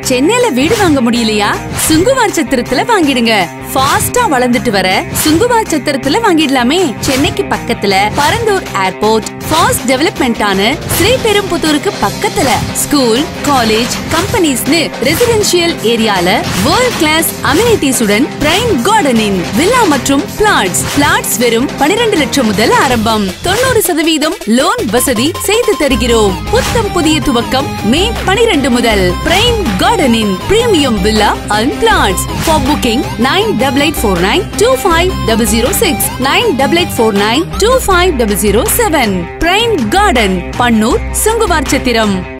சென்னையில வீடு வாங்க முடியலையா சுங்குவார் சத்திரத்துல வாங்கிடுங்க ஃபாஸ்டா வளர்ந்துட்டு வர சுங்குவார் சத்திரத்துல வாங்கிடலாமே சென்னைக்கு பக்கத்துல பரந்தூர் ஏர்போர்ட் ஃபாஸ்ட் டெவலப்மெண்ட் ஆன ஸ்ரீபெரும்புத்தூருக்கு பக்கத்துல ஸ்கூல் காலேஜ் கம்பெனிஸ்னு ரெசிடென்ஷியல் ஏரியால வேர்ல்ட் கிளாஸ் அமினிட்டிஸ் உடன் பிரைம் கார்டனிங் வில்லா மற்றும் பிளாட்ஸ் பிளாட்ஸ் வெறும் 12 லட்சம் முதல் ஆரம்பம் தொண்ணூறு சதவீதம் லோன் வசதி செய்து தருகிறோம் புத்தம் புதிய துவக்கம் மே 12 முதல் பிரைம் கார்டனின் premium villa and flats for booking nine double eight four nine two five double zero six nine double eight four nine two five double zero seven Prime Garden Pannur Sunguvar Chathiram